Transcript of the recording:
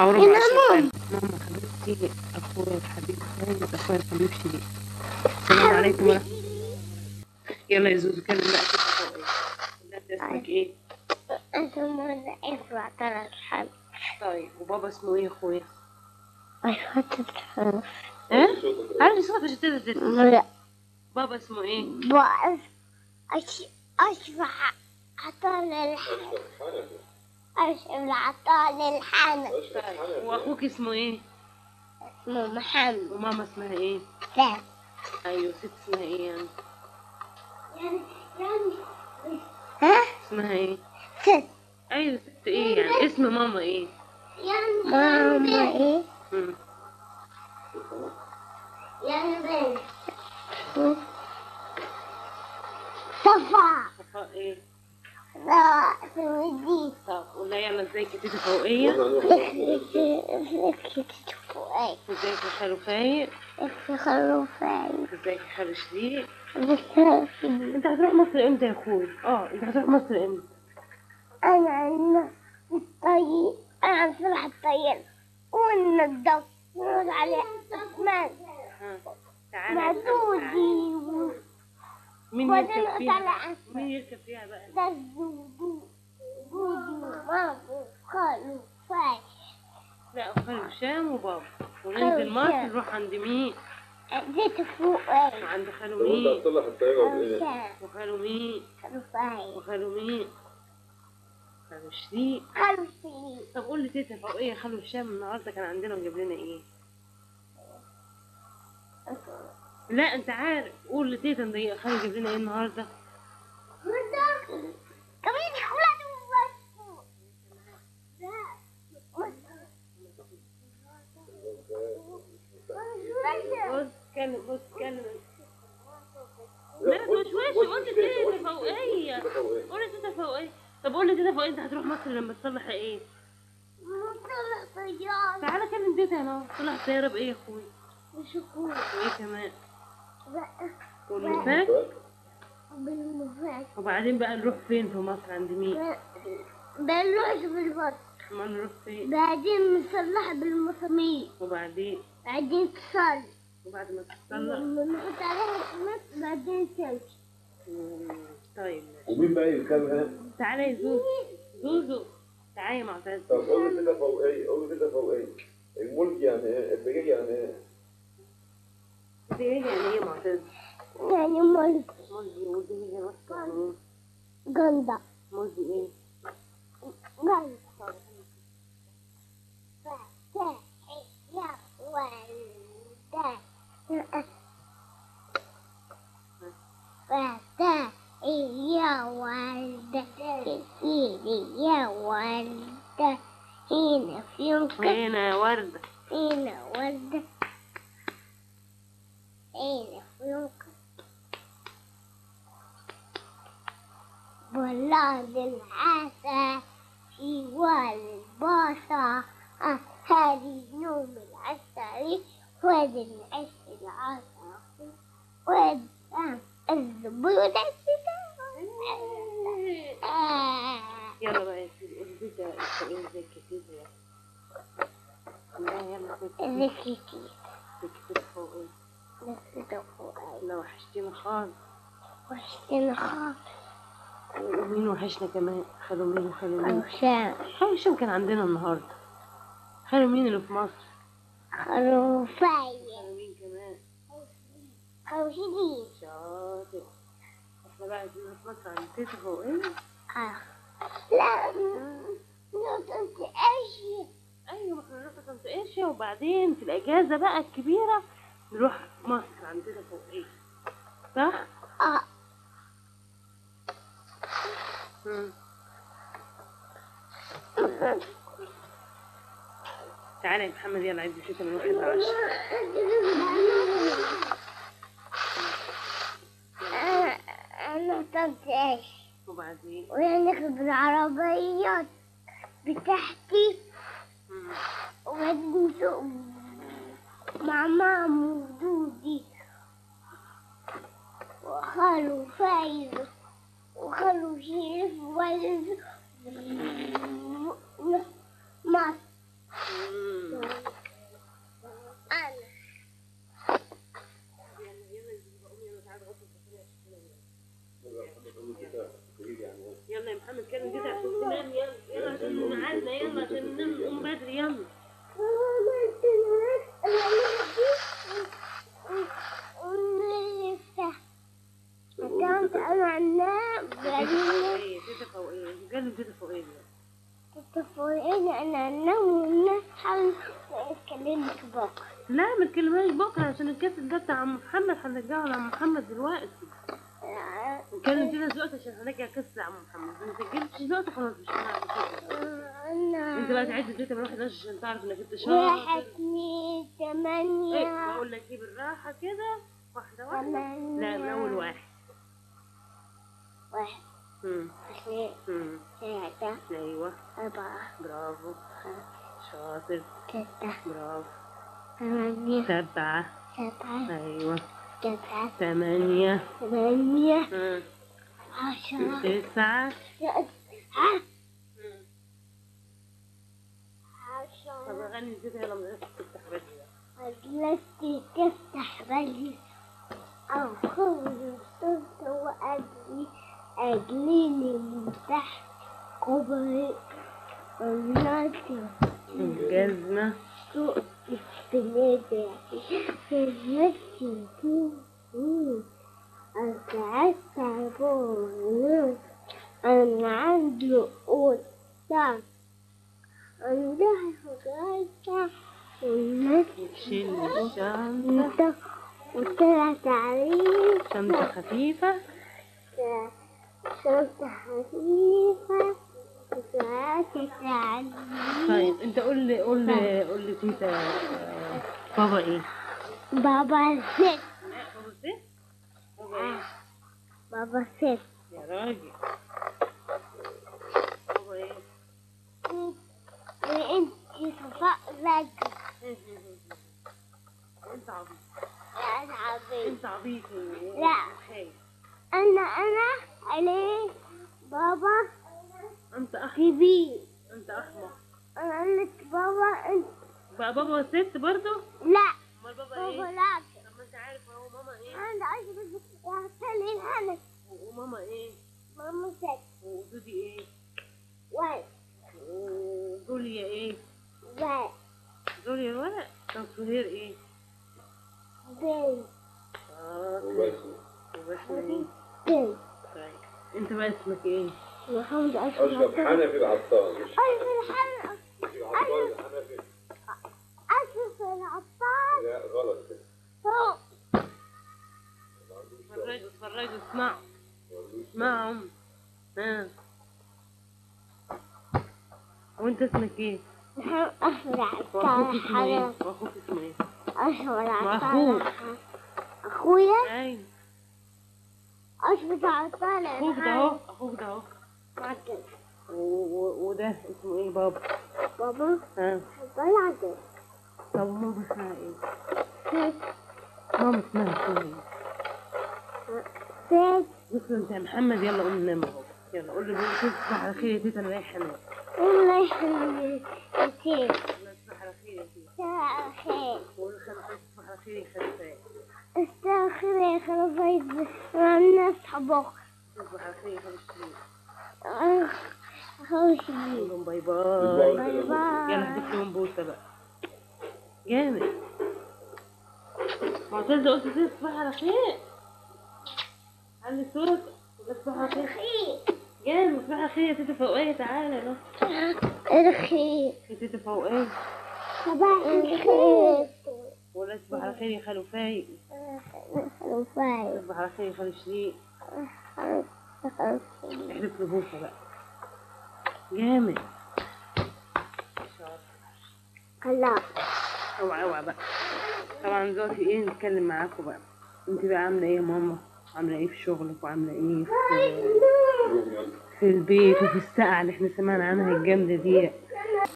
ساعة وربع يا عشان ماما. فعلا. ماما حبيبتي اخويا الحبيب خالد اخويا الحبيب شريف السلام عليكم ورحمة يلا يا زوزو كلم بقى كده فوق ايه انت اسمك ايه أنت مرة إفرع ثلاث حرف طيب وبابا اسمه ايه يا اخويا أيوة حرف ها عارف صوتك عشان تقدر تسمع لا بابا اسمه ايه بعرف أش أشبع عطال الحنف أشبع عطال الحنف طيب واخوك اسمه ايه اسمه محمد وماما اسمها ايه لا ايوه ست اسمها ايه يعني يعني يعني ها اسمها ايه ست ايوه ست ايه يعني اسم ماما ايه يعني ماما إيه مم. يعني بنت صفا صفاء ايه لا سويدي طب قولنا يلا ازيك يا تيتا فوقية ازيك فوقي ازيك يا خالو فايق ازيك خروفي ازيك يا خالو شريق ازيك انت هتروح مصر امتى يا اخوي اه انت هتروح مصر امتى انا عندنا الطيب انا صلاح الطيب والنضف ونقعد على اسمان ها تعالى مع دودي و- مين وبعدين يركب نقعد فيها على مين اسمان يركب فيها بقى ده دودي دودي ومامو خالو فاي لا خالو هشام وبابا خالو وننزل مصر هشام. نروح عند مين جيت فوقي وعند خالو لو انت مين هتصلح الطيارة خالو بايه؟ شام وخالو مين خالو فاي وخالو مين خالو شريق خالو سليم طب قول لي تيتا فوقية خالو هشام النهارده كان عندنا وجاب لنا ايه لا انت عارف قول لتيتا ان خالو جاب لنا ايه النهارده كمان خلاد بص كلم بص كلم لا مش وش قلت تيتا فوقية قول لي تيتا فوقية طب قول لي تيتا فوقية انت هتروح مصر لما تصلح ايه مطلع طيارة تعالى كلم تيتا هنا تصلح الطيارة بايه يا اخوي بشكور وايه كمان بقى والمفاك بالمفاك وبعدين بقى نروح فين في مصر عند مين بنروح بالبط ما نروح فين بعدين نصلح بالمسامير وبعدين بعدين تصل وبعد ما تصلح نحط عليها سمنت بعدين تمشي مم، طيب ومين بقى يركب هنا؟ تعالى يا زوزو زوزو تعالى يا معتز طب قول لي كده فوقيه قول لي كده فوقيه الملك يعني ايه؟ الدجاج يعني ايه؟ دي ايه يعني ايه معتز يعني ملك مزي ودي هي وسط يعني ايه جندة مزي ايه جندة فتاحي يا ولدة فتاحي يا ولدة كثيري يا ولدة هنا في يمكن هنا يا وردة هنا وردة هنا فيونكة بلاد العسى في والباصة آه، هذه نوم العسى وادي العش العسى وادي الزبودة آه. يلا بقى يا سيدي قولي تيتا انت ايه ازيك يا تيتا لا يلا تيتا ذكي تيتا فوق ايه نفسي فوقي لا وحشتينا خالص واشتنا خاف ومين وحشنا كمان خالو مين وخالو مين عشان خالو هشام كان عندنا النهارده خالو مين اللي في مصر خروفية خالو مين كمان خوشدي شاطر احنا بقى عايزين في مصر عند تيتا فوق ايه آه. لا نقطة ايش ايوه ما احنا نروح طنط ايشيا وبعدين في الاجازه بقى الكبيره نروح مصر عندنا فوق ايه صح؟ اه مم. تعالى يا محمد يلا عايز نشوف من واحد لعشرة انا انا نقطة ايش وبعدين ونركب العربيات بتاعتي مم. وبعدين نسوق مع ماما ودودي وخالو فايز وخالو شريف وبعدين مصر مم. حاول اتكلمت بكره لا ما تكلمهاش بكره عشان الكاسيت ده بتاع عم محمد هنرجعه لعم محمد دلوقتي نتكلم كده دلوقتي عشان هنرجع كاسيت لعم محمد ما سجلتش دلوقتي خلاص مش هنعمل كده انا انت بقى تعد البيت من واحد عشان تعرف انك انت واحد شاطر اثنين ايه ثمانية بقول لك ايه بالراحه كده واحده واحده ثمانية لا من اول واحد واحد امم اثنين امم ثلاثة ايوه أربعة برافو شاطر ستة برافو ثمانية سبعة سبعة ايوه تسعة ثمانية ثمانية مم. عشرة تسعة ها مم. طب عشرة غني كده يلا من تفتح بدري التي تفتح بلي أو خذ الصوت وأجلي أجليني من تحت كبري الناس الجزمة سوق بنادي في نفسي أسعدت عبور أنا عندي قطة عندها حجرة والناس شيل الشنطة انت وطلعت عليه شنطة خفيفة شنطة خفيفة وطلعت عليه طيب انت قول لي قول لي قول لي تيتا آه، بابا ايه؟ بابا ست بابا ست؟ بابا ايه؟ بابا ست يا راجل بابا ايه؟ وانت صفاء رجل انت عبيط يا عبيد انت عبيط لا. خايف انا انا عليه بابا انت احمق كبير انت احمق انا قلت بابا انت بقى بابا ست برضو؟ لا امال بابا بابا ايه؟ لا طب ما انت عارف اهو ماما ايه؟ انا عايز اخلي انا وماما ايه؟ ماما ست ودودي ايه؟ واحد وجوليا ايه؟ واحد جوليا الولد طب سهير ايه؟ بين اه وبس وبس ايه؟ بين طيب انت بقى اسمك ايه؟ محمد اشرب اشرف حنفي العطار مش ايوه الحلقة مش العطار الحنفي اشرف العطار لا غلط كده فوق ما عندوش اتفرجوا اتفرجوا اسمعوا ما عندوش اسمعوا ها وانت اسمك ايه؟ محمد اشرف واخوك العطار اسمه ايه؟ حنان واخوك اسمه ايه؟ اشرف العطار وأخوك. اخويا ايوه اشرف العطار اخوك ده اهو اخوك ده اهو معجل و- و- وده اسمه ايه بابا؟ بابا ها بلعجل طب ماما اسمها ايه؟ ماما اسمها ايه؟ بيت بص انت يا محمد يلا قوم ننام اهو يلا قول له بقى تصبح على خير يا تيتا انا رايح انام الله يخليك كتير لا تصبح على خير يا تيتا خير قول له خلي تصبح على خير يا خلفاء استغفر يا خلفايز الناس حبوك تصبح على خير يا خلفاء خوشي قول لهم باي باي باي يلا باي هديك لهم بوسه بقى جامد معتز قلت تصبح على خير علي صوتك تصبح على خير جامد تصبح على خير يا تيتا فوقية تعالى يلا الخير يا تيتا فوقية صباح الخير ولا تصبح على خير يا خالو فايق خلفايز تصبح على خير يا خالو شريق احذف له بوسه بقى جامد خلاص اوعى اوعى بقى طبعا دلوقتي ايه نتكلم معاكم بقى انت بقى عامله ايه يا ماما عامله ايه في شغلك وعامله ايه في, يوم يلا في البيت وفي السقعه اللي احنا سمعنا عنها الجامده دي